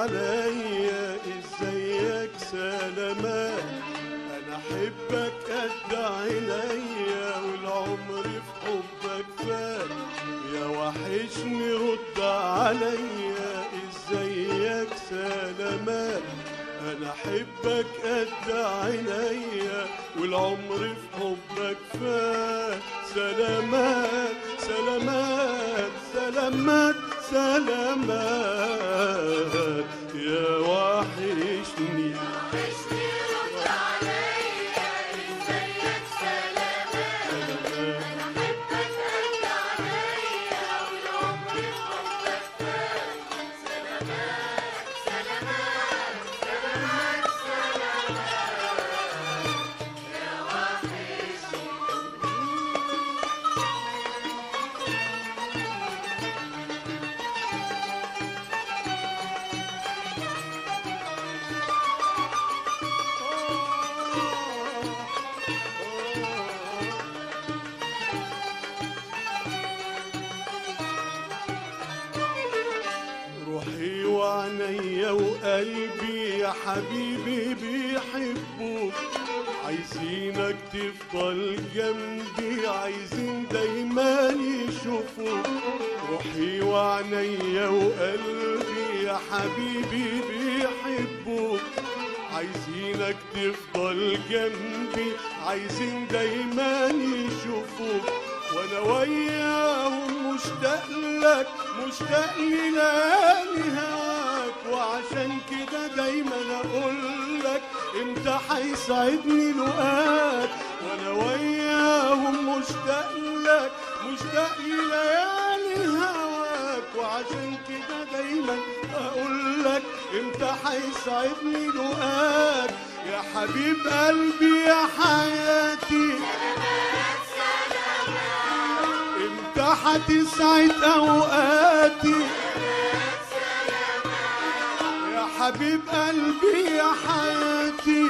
عليا ازيك سلامات انا احبك قد عينيا والعمر في حبك فات يا وحشني رد عليا ازيك سلامات انا احبك قد عينيا والعمر في حبك فات سلامات سلامات سلامات سلامات يا وحشني روحي وعينيا وقلبي يا حبيبي بيحبوك عايزينك تفضل جنبي عايزين دايما يشوفوك روحي وعينيا وقلبي يا حبيبي بيحبوك عايزينك تفضل جنبي عايزين دايما يشوفوك وانا وياهم مشتاق لك مشتاق لليالي هواك وعشان كده دايما اقول لك امتى هيسعدني لقاك وانا وياهم مشتاق لك مشتاق لليالي هواك وعشان كده دايما اقول لك امتى هيسعدني لقاك يا حبيب قلبي يا حياتي امتى هتسعد اوقاتي يا حبيب قلبي يا حياتي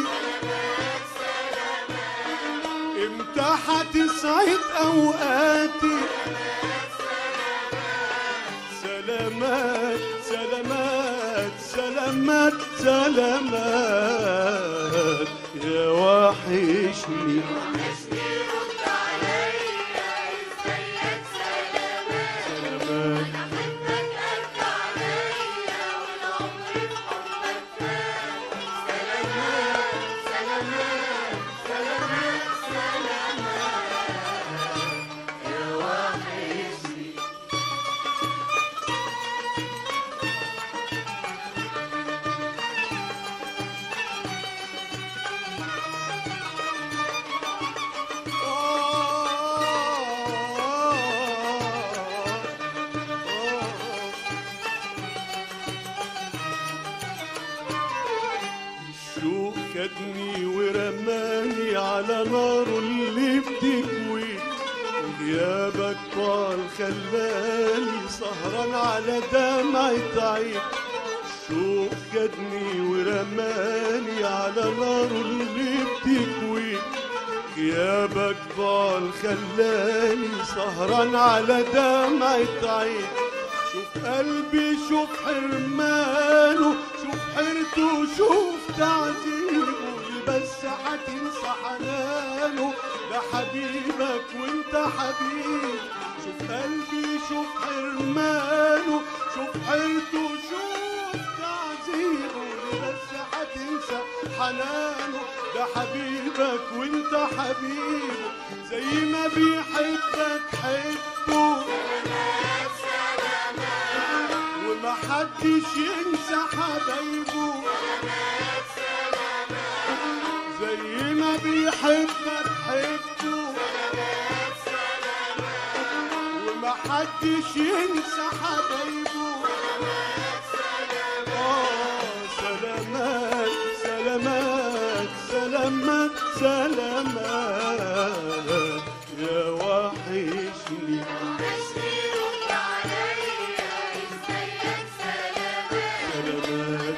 امتى هتسعد اوقاتي سلامات سلامات سلامات سلامات يا وحشني سلامات الشوق خدني ورماني على نار اللي بتكوي وغيابك طال خلاني سهران على دمعة عين الشوق خدني ورماني على نار اللي بتكوي غيابك ضال خلاني سهران على دمعة عين شوف قلبي شوف حرمانه شوف حيرته شوف تعذيبه بس هتنسى حنانه ده حبيبك وانت حبيب شوف قلبي شوف حرمانه شوف حيرته شوف تعذيبه بس هتنسى حنانه ده حبيبك وانت حبيبه زي ما بيحبك حبه وما حدش ينسى حبايبه زي ما بيحبك حبه وما حدش ينسى حبايبه آه سلامات سلامات سلامات سلامات يا وحشني سلامات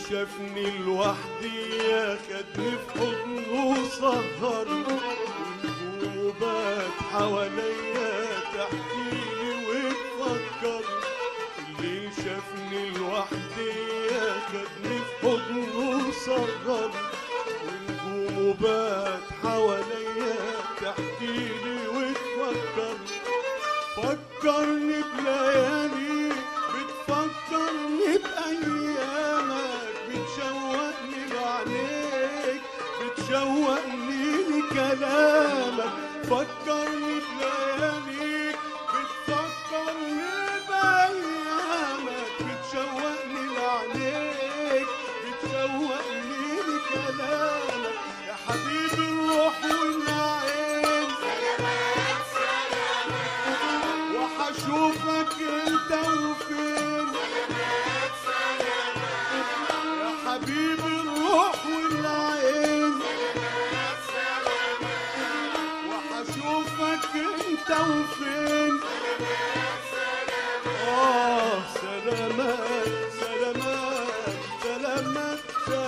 شافني لوحدي خدني في حضنه وسهرني والنجومات حواليا تحكيلي وتفكر اللي شافني لوحدي خدني في حضنه وسهرني والنجومات حواليا تحكيلي وتفكر فكرني بليالي بتفكرني بأيامك بتشوقني لعينيك بتشوقني لكلامك فكرني بلياليك بتفكرني بأيامك بتشوقني لعينيك بتشوقني لكلامك يا حبيبي الروح والعين وحشوفك انت وفين يا حبيبي الروح والعين وحشوفك انت وفين اه سلامات سلامات سلامات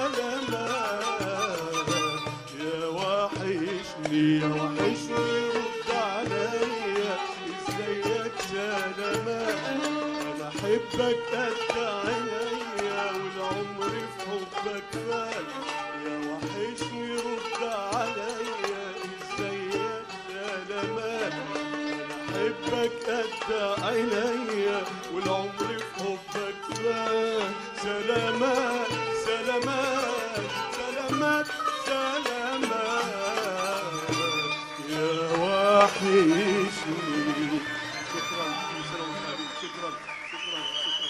سلامات يا وحشني يا وحشني رد عليا ازيك سلامات انا احبك قد عينيا والعمر في حبك فات يا وحشني رد عليا ازيك سلامات انا احبك قد عينيا والعمر في حبك فات سلامات سلامات سلامات سلامات يا وحشني شكرا كل سنه وانت طيب. شكرا شكرا شكرا